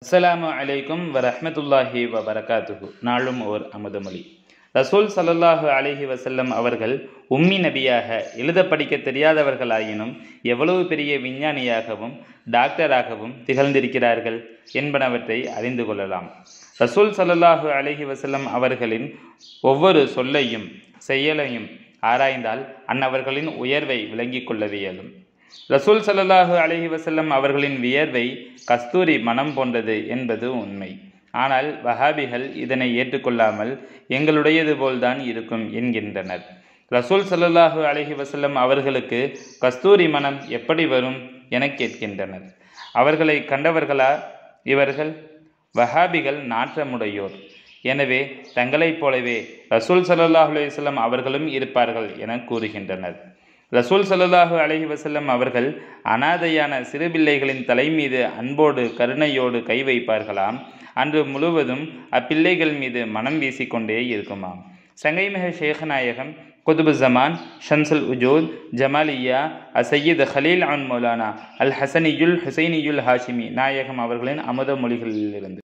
அஸ்ஸலாமு அலைக்கும் வரஹ்மத்துல்லாஹி வ பரகாத்துஹு நாளும் ஓர் அமுதமொழி ரசூல் ஸல்லல்லாஹு அலைஹி வஸல்லம் அவர்கள் உம்மி நபியாக எழுத படிக்க தெரியாதவர்களாயினும் எவ்வளவு பெரிய விஞ்ஞானியாகவும் டாக்டராகவும் திகழ்ந்திருக்கிறார்கள் என்பனவற்றை அறிந்து கொள்ளலாம் ரசூல் ஸல்லல்லாஹு அலைஹி வஸல்லம் அவர்களின் ஒவ்வொரு சொல்லையும் செயலையும் ஆராய்ந்தால் அன்னவர்களின் உயர்வை விளங்கிக் கொள்ளவே இயலும் ரசூல் ஸல்லல்லாஹு அலைஹி வஸல்லம் அவர்களின் வியர்வை கஸ்தூரி மனம் போன்றது என்பது உண்மை ஆனால் வஹாபிகள் இதனை ஏற்றுக்கொள்ளாமல் எங்களுடையது போல்தான் இருக்கும் என்கின்றனர் ரசூல் ஸல்லல்லாஹு அலைஹி வஸல்லம் அவர்களுக்கு கஸ்தூரி மனம் எப்படி வரும் என கேட்கின்றனர் அவர்களை கண்டவர்களா இவர்கள் வஹாபிகள் நாற்றமுடையோர் எனவே தங்களைப் போலவே ரசூல் ஸல்லல்லாஹு அலைஹி வஸல்லம் அவர்களும் இருப்பார்கள் என கூறுகின்றனர் ரசூல் ஸல்லல்லாஹு அலைஹி வஸல்லம் அவர்கள் அனாதையான சிறுபிள்ளைகளின் தலை மீது அன்போடு கருணையோடு கை வைப்பார்களாம் அன்று முழுவதும் அப்பிள்ளைகள் மீது மனம் வீசிக்கொண்டே இருக்குமாம் சங்கைமிக ஷேഖநாயகம் குதுபு ஜமான் ஷம்சுல் உஜூத் ஜமாலியா அசையீத் ஹலீல் அன் மௌலானா அல் ஹசனியுல் ஹுசைனியுல் ஹாஷிமி நாயகம் அவர்களின் அமுத மொழிகளிலிருந்து